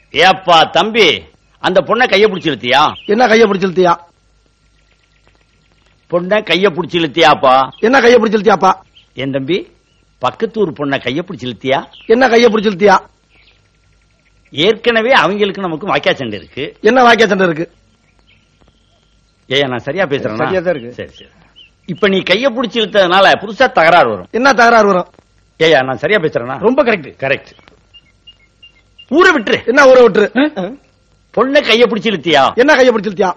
ஏப்பா தம்பி அந்த பொண்ணை கைய பிடிச்சி இழுத்தியா என்ன கைய பிடிச்சிருத்தியா பொண்ணை கைய பிடிச்சி இழுத்தியாப்பா என்ன கைய பிடிச்சிருத்தியாப்பா என் தம்பி பக்கத்தூர் பொண்ணை கைய பிடிச்சி இழுத்தியா என்ன கைய பிடிச்சிருத்தியா ஏற்கனவே அவங்களுக்கு நமக்கு வாக்கியா சண்டை இருக்கு என்ன வாக்கிய சண்டை இருக்கு ஏய் நான் சரியா பேசுறேனா சரியா தான் இருக்கு. சரி சரி இப்ப நீ கைய பிடிச்சி இழுத்ததுனால புதுசா தகராறு வரும் என்ன தகராறு வரும் ஏயா நான் சரியா பேசுறேனா ரொம்ப கரெக்ட் கரெக்ட் ஊரை விட்டுரு என்ன ஊரை விட்டுரு பொண்ணை கைய பிடிச்சி இழுத்தியா என்ன கைய பிடிச்சிருத்தியா